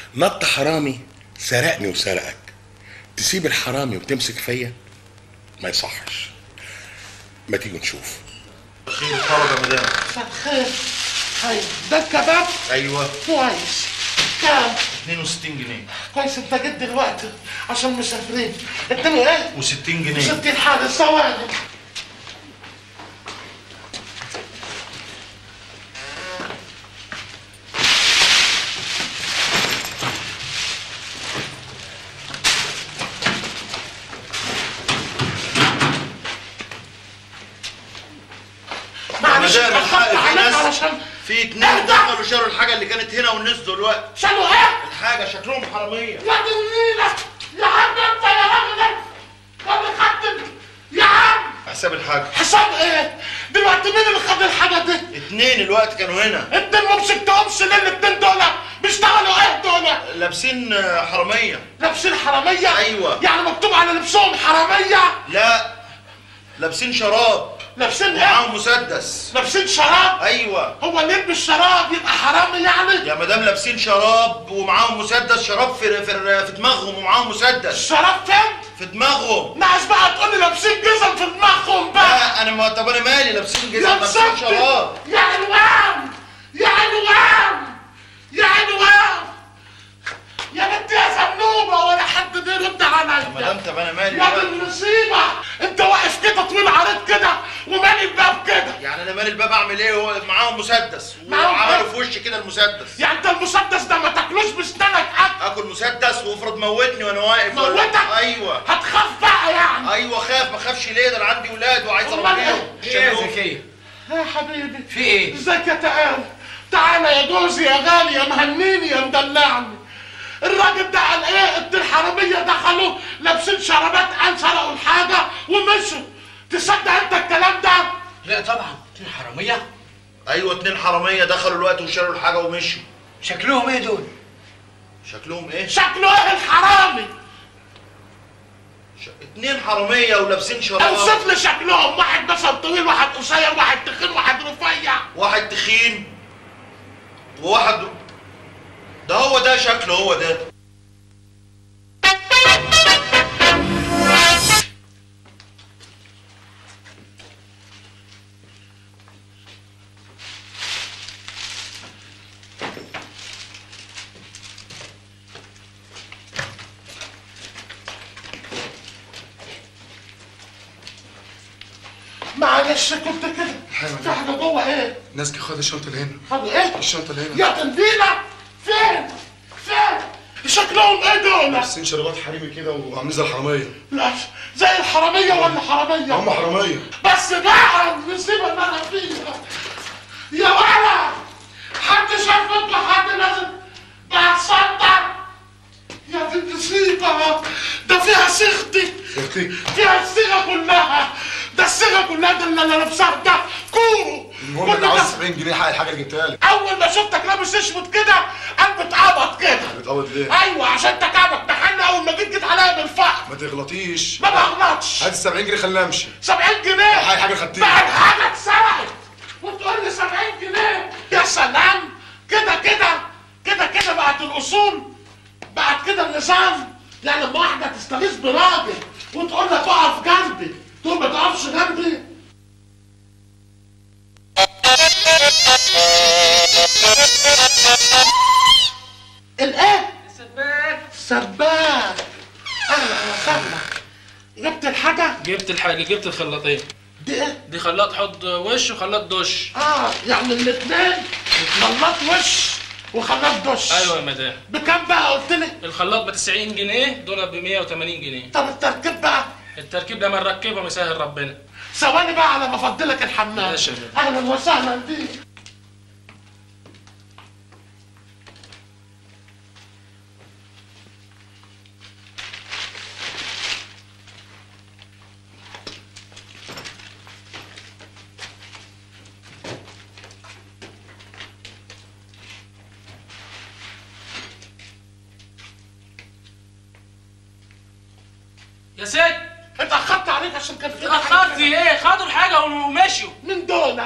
نط حرامي سرقني وسرقك تسيب الحرامي وتمسك فيا ما يصحش ما تيجي نشوف خير طلب يا مدام مساء الخير هاي ده الكباب ايوه كويس كام 62 جنيه كويس انت جيت دلوقتي عشان مسافرين اديني ايه و60 جنيه 60 حاجه ثواني معلش مدام اتأخرت الحق في عليك ناس علشان في اتنين دخلوا شالوا الحاجه اللي كانت هنا ونزلوا دلوقتي شالوا ايه؟ الحاجه شكلهم حراميه يا دي النيلة يا عم انت يا راجل انت يا اللي خدت يا عم حساب الحاجه حساب ايه؟ دلوقتي مين اللي خد الحاجة دي؟ اتنين الوقت كانوا هنا اتنين ما مسكتهمش ليه الاتنين دول؟ بيشتغلوا ايه دول؟ لابسين آه، حراميه لابسين حرامية؟ أيوة. يعني مكتوب على لبسهم حرامية؟ لا لابسين شراب لابسين ايه؟ ومعاهم مسدس لابسين شراب؟ ايوه هو اللي يلبس شراب يبقى حرامي يعني؟ يا مدام لابسين شراب ومعاهم مسدس شراب في في, في دماغهم ومعاهم مسدس الشراب فين؟ في دماغهم ناقص بقى تقول لي لابسين جزم في دماغهم بقى لا انا ما طب انا مالي لابسين يا جزم لابسين مسكت شراب يا عنوان يا عنوان يا عنوان يا بنت يا زنوبة ولا حد بيرد عليا مدام طب انا مالي يا دي دلوقتي؟ المصيبة انت واقف كده طويل عريض كده ومالي الباب كده يعني انا مالي الباب اعمل ايه هو معاهم مسدس معاهم وعملوا إيه؟ في وشي كده المسدس يعني انت المسدس ده ما تاكلوش بسنانك حتى اكل مسدس وافرض موتني وانا واقف ولا- موتك ايوه هتخاف بقى يعني ايوه خاف ما خافش ليه ده انا عندي ولاد وعايز أمال اربيهم إيه؟ ايه يا شالوهم. زكية؟ يا حبيبي في ايه؟ ازيك يا تعال تعالى يا جوزي يا غالي يا مهنيني يا مدلعني الراجل ده قال ايه اتنين حراميه دخلوا لابسين شرابات قال سرقوا الحاجه ومشوا تصدق انت الكلام ده لا طبعا اتنين حرامية ايوه اتنين حراميه دخلوا الوقت وشالوا الحاجه ومشوا شكلهم ايه دول؟ شكلهم ايه شكله ايه الحرامي ش... اتنين حراميه ولابسين شراب اوصف لي شكلهم واحد مثلا طويل واحد قصير واحد تخين واحد رفيع واحد تخين وواحد ده هو ده شكله هو ده معلش كنت كده في حاجه جوه ايه ناسكي خد الشنطه اللي هنا حاجه ايه الشنطه اللي هنا يا تنبيله فين فين شكلهم ايه دول لابسين شرابات حريمي كده وعاملين زي الحراميه لا زي الحراميه ولا حراميه هم حراميه بس بقى المصيبه اللي انا فيها يا ولد حد شاف منكم حد لازم بيتصدر يا دي المصيبه ده فيها صيغتي اختي فيها الصيغه كلها ده الصيغه كلها ده اللي انا لابسها ده كورو المهم كل انا ده- عاوز 70 جنيه حق الحاجه اللي جبتها لك اول ما شفتك لابس اسود كده قلبي اتقبض كده بتقبض ليه؟ ايوه عشان انت كعبك محل اول ما جيت جيت عليا بالفقر ما تغلطيش ما بغلطش هات ال 70 جنيه خليني امشي 70 جنيه حاجة- حاجة خدتيها. بقى الحاجه اتسرقت وتقول لي 70 جنيه يا سلام كده كده كده كده بقت الاصول بقت كده النظام يعني لما واحده تستغيث براجل وتقول لك اقف جنبي تقول ما تقفش جنبي الايه؟ السباك سباك اهلا وسهلا جبت الحاجه جبت الحاجة جبت الخلاطين دي ايه؟ دي خلاط حط وش وخلاط دش اه يعني الاثنين خلاط وش وخلاط دش ايوه يا مدام بكام بقى قلت لي؟ الخلاط ب 90 جنيه دول ب 180 جنيه طب التركيب بقى التركيب ده ما نركبهم يسهل ربنا ثواني بقى على ما افضلك الحمام ماشي يا بابا. اهلا وسهلا بيك يا ست اتاخرت عليك عشان كان في اتأخرت في ايه خدوا الحاجة ومشوا من دول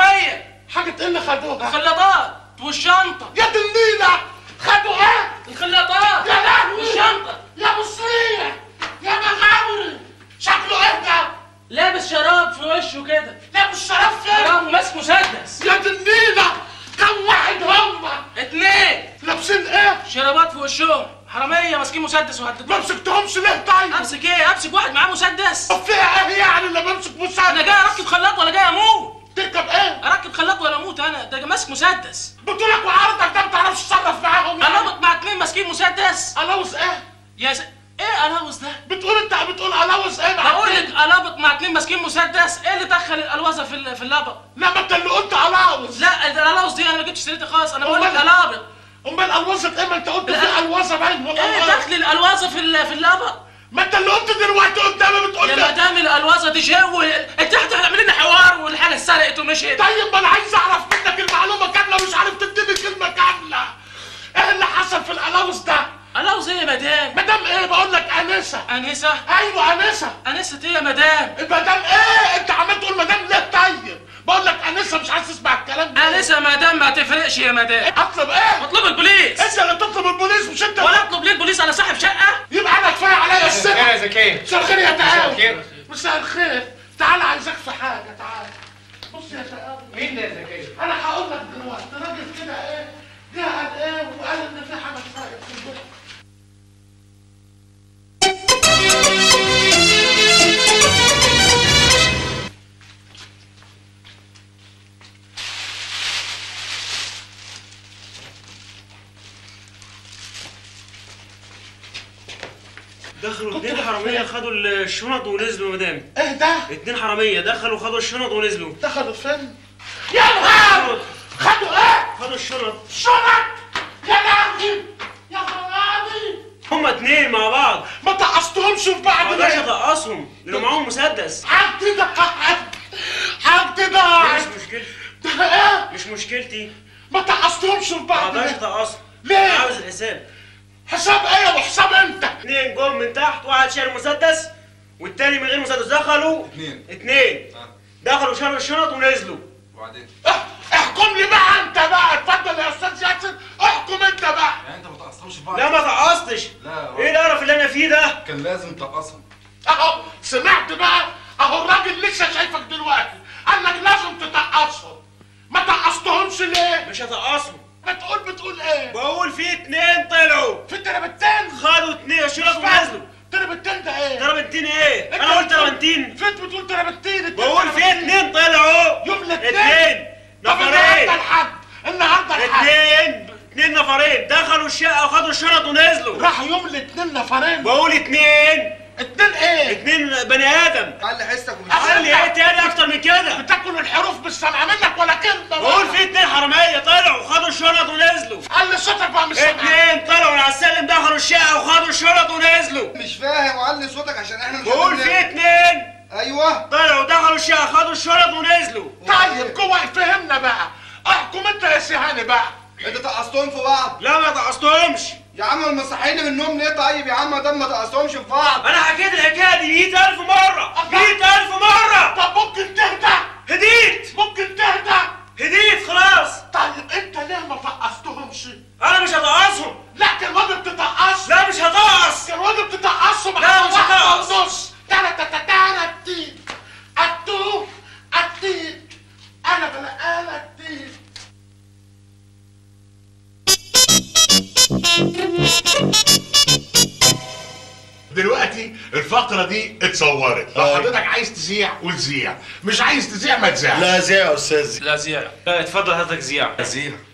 الحرامية حاجة ايه اللي خدوها؟ الخلاطات والشنطة يا دي النيلة خدوا ايه؟ الخلاطات لابسين ايه شرابات في وشهم حراميه ماسكين مسدس ما وهددوه مسكتهمش ليه طيب امسك ايه امسك واحد معاه مسدس طب فيها ايه يعني لما امسك انا مسدس جاي اركب خلاط ولا جاي اموت تركب ايه اركب خلاط ولا اموت انا ده ماسك مسدس بطولك وعرضك ده ما بتعرفش تتصرف معاهم يعني. الوط مع اتنين ماسكين مسدس الاوز ايه يا س... ايه الهوس ده بتقول انت بتقول الاوز ايه مع بقول لك التاني؟ الابط مع اتنين ماسكين مسدس ايه اللي دخل الالوزه في ال- في اللبط لا ما انت اللي قلت الاوز لا الالوز دي انا ما جبتش سيرتها خالص انا بقول لك أمال؟ الابط امال الوزه ايه ما انت قلت لا. في الوزه باين ايه والله دخل الالوزه في ال- في اللبط ما انت اللي قلت دلوقتي قدامي بتقول يا لي مدام الالوزه دي جو انت هتعمل لنا حوار والحاجه اتسرقت ومشيت طيب ما انا عايز اعرف منك المعلومه كامله مش عارف تديني كلمه كامله ايه اللي حصل في الالاوز ده الوز ايه يا مدام مدام ايه بقول لك انسه انسه ايوه انسه انسه ايه يا مدام مدام ايه انت عمال تقول مدام ليه طيب بقول لك انسه مش عايز تسمع الكلام ده انسه مدام ما تفرقش يا مدام اطلب ايه اطلب البوليس انت اللي تطلب البوليس مش انت ولا اطلب ليه البوليس انا صاحب شقه يبقى انا كفايه عليا السنه يا زكيه مساء الخير يا مساء تعالى الخير. مساء الخير تعال عايزك في حاجه تعال بص يا شقاوي مين ده يا زكيه؟ انا هقول لك دلوقتي راجل كده ايه جه قال ايه وقال ان في حاجه اتسرقت في البيت دخلوا اتنين حرامية خدوا الشنط ونزلوا يا مدام ايه ده اتنين حرامية دخلوا خدوا الشنط ونزلوا دخلوا فين يا نهار خدوا ايه خدوا الشنط شنط يا لهوي يا خرابي هما اتنين مع بعض ما تقصتهمش في بعض ما اقدرش ليه اطقصهم لانه معاهم مسدس حاجتي ده حاجتي ده مش مشكلتي ده ايه مش مشكلتي ما تقصتهمش في ما بعض اقدرش ليه اطقصهم ليه؟ عاوز الحساب حساب ايه وحساب انت اتنين جم من تحت واحد شال مسدس والتاني من غير مسدس دخلوا اتنين. اتنين دخلوا شالوا الشنط ونزلوا وبعدين اه، احكم لي بقى انت بقى اتفضل يا استاذ ياسر احكم انت بقى يعني انت ما تقصهمش في بعض لا ما طقصتش لا. ايه القرف اللي انا فيه ده كان لازم تقصهم اهو سمعت بقى اهو الراجل لسه شايفك دلوقتي قال لك لازم تتقصهم ما تقصتهمش ليه مش هطقصهم بتقول بتقول ايه بقول في اتنين طلعوا في تربتين خدوا اتنين شنط ونزلوا تربتين ده ايه تربنتين ايه؟ انا قلت تربنتين فين بتقول تربتين اتنين بقول في تربتين. اتنين طلعوا يوم الاثنين اتنين طب النهارده نفرين الحد النهارده الحد اتنين اتنين نفرين دخلوا الشقة وخدوا الشنط ونزلوا راح يوم الاثنين نفرين بقول اتنين اتنين ايه اتنين بني ادم علي حسك ومش قال لي ايه تاني اكتر من كده بتاكل الحروف بالسمع منك ولا كلمه بقول في اتنين حرامية طلعوا وخدوا الشنط ونزلوا قال لي صوتك بقى مش سامع اتنين طلعوا من على السلم دخلوا الشقة وخدوا الشنط ونزلوا مش فاهم وعلي صوتك عشان احنا مش بقول عارفين في نعمل. اتنين ايوه طلعوا دخلوا الشقة خدوا الشنط ونزلوا طيب جوه فهمنا بقى احكم انت يا سيهاني بقى انت تقصتهم في بعض لا ما طقصتهمش يا عم المصحيين من النوم ليه طيب يا عم ده ما تقصتهمش في بعض انا حكيت الحكايه دي 100000 مره 100000 مره طب ممكن تهدى هديت ممكن تهدى هديت خلاص طيب انت ليه ما فقصتهمش انا مش هطقصهم لا كان واجب تتقص لا مش هطقص كان واجب تتقصوا لا، مش واحدة هتقص. ونص تانا تاتا تانا التيت التو التيت انا بلا انا التيت دلوقتي الفقرة دي اتصورت لو طيب. حضرتك عايز تذيع وتذيع مش عايز تذيع ما تذيعش لا زي يا استاذ لا زيع اتفضل حضرتك زيع زيها